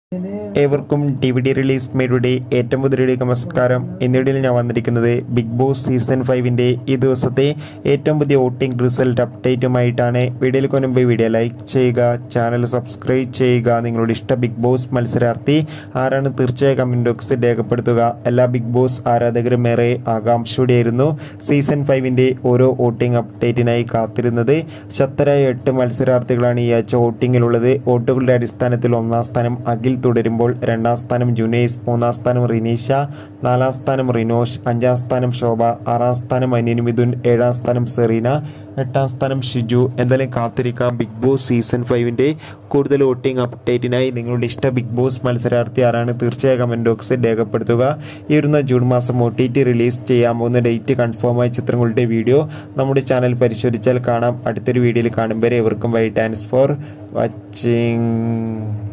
ഏവർക്കും D V D release മേയുടെ ഏറ്റവും പുതിയ നമസ്കാരം എന്നിടയിൽ ഞാൻ വന്നിരിക്കുന്നത് ബിഗ് ബോസ് സീസൺ ഫൈവിൻ്റെ ഈ ദിവസത്തെ ഏറ്റവും പുതിയ വോട്ടിംഗ് റിസൾട്ട് അപ്ഡേറ്റുമായിട്ടാണ് വീഡിയോയിൽ കൊണ്ടുപോയി വീഡിയോ ലൈക്ക് ചെയ്യുക ചാനൽ സബ്സ്ക്രൈബ് ചെയ്യുക നിങ്ങളുടെ ഇഷ്ട ബിഗ് ബോസ് മത്സരാർത്ഥി ആരാണ് തീർച്ചയായും കമൻറ്റ് ബോക്സിൽ രേഖപ്പെടുത്തുക എല്ലാ ബിഗ് ബോസ് ആരാധകരും ഏറെ ആകാംക്ഷയോടെയായിരുന്നു സീസൺ ഫൈവിൻ്റെ ഓരോ വോട്ടിംഗ് അപ്ഡേറ്റിനായി കാത്തിരുന്നത് ശക്തരായ എട്ട് മത്സരാർത്ഥികളാണ് ഈ ആഴ്ച വോട്ടിങ്ങിലുള്ളത് വോട്ടുകളുടെ അടിസ്ഥാനത്തിൽ ഒന്നാം സ്ഥാനം അഖിൽ തുടരുമ്പോൾ രണ്ടാം സ്ഥാനം ജുനൈസ് മൂന്നാം സ്ഥാനം റിനീഷ നാലാം സ്ഥാനം റിനോഷ് അഞ്ചാം സ്ഥാനം ശോഭ ആറാം സ്ഥാനം അനിയൻ മിഥുൻ ഏഴാം സ്ഥാനം സെറീന എട്ടാം സ്ഥാനം ഷിജു എന്തായാലും കാത്തിരിക്കാം ബിഗ് ബോസ് സീസൺ ഫൈവിൻ്റെ കൂടുതൽ വോട്ടിംഗ് അപ്ഡേറ്റിനായി നിങ്ങളുടെ ഇഷ്ട ബിഗ് ബോസ് മത്സരാർത്ഥി ആരാണ് തീർച്ചയായും കമൻറ്റ് ബോക്സിൽ രേഖപ്പെടുത്തുക ഈ വരുന്ന ജൂൺ മാസം ഒ ടി ടി റിലീസ് ചെയ്യാൻ പോകുന്ന ഡേറ്റ് കൺഫേമായ ചിത്രങ്ങളുടെ വീഡിയോ നമ്മുടെ ചാനൽ പരിശോധിച്ചാൽ കാണാം അടുത്തൊരു വീഡിയോയിൽ കാണുമ്പോൾ ഇവർക്കും വൈ താങ്ക്സ് ഫോർ വാച്ചിങ്